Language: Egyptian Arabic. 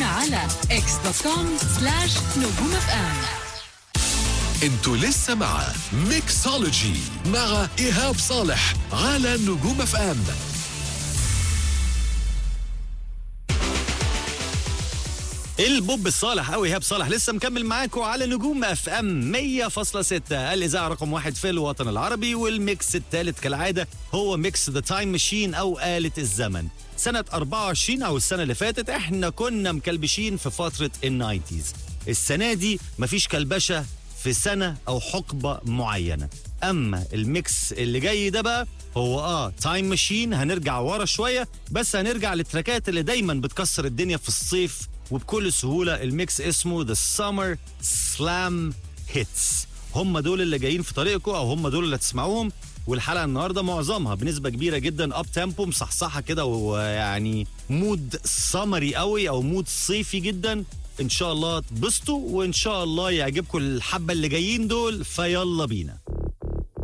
تابعونا على اكس دوت كوم سلاش نجوم اف ام انتوا لسه مع ميكسولوجي مع ايهاب صالح على نجوم اف ام البوب الصالح او ايهاب صالح لسه مكمل معاكم على نجوم اف ام 100.6 الاذاعه رقم واحد في الوطن العربي والميكس الثالث كالعاده هو ميكس ذا تايم ماشين او آلة الزمن سنة 24 أو السنة اللي فاتت احنا كنا مكلبشين في فترة الناينتيز السنة دي مفيش كلبشة في سنة أو حقبة معينة أما الميكس اللي جاي ده بقى هو اه تايم ماشين هنرجع ورا شوية بس هنرجع للتراكات اللي دايما بتكسر الدنيا في الصيف وبكل سهولة الميكس اسمه The Summer Slam Hits هم دول اللي جايين في طريقكم او هم دول اللي هتسمعوهم والحلقه النهارده معظمها بنسبه كبيره جدا اب تيمبو مصحصحه كده ويعني مود سمري قوي او مود صيفي جدا ان شاء الله تبسطوا وان شاء الله يعجبكم الحبه اللي جايين دول فيلا بينا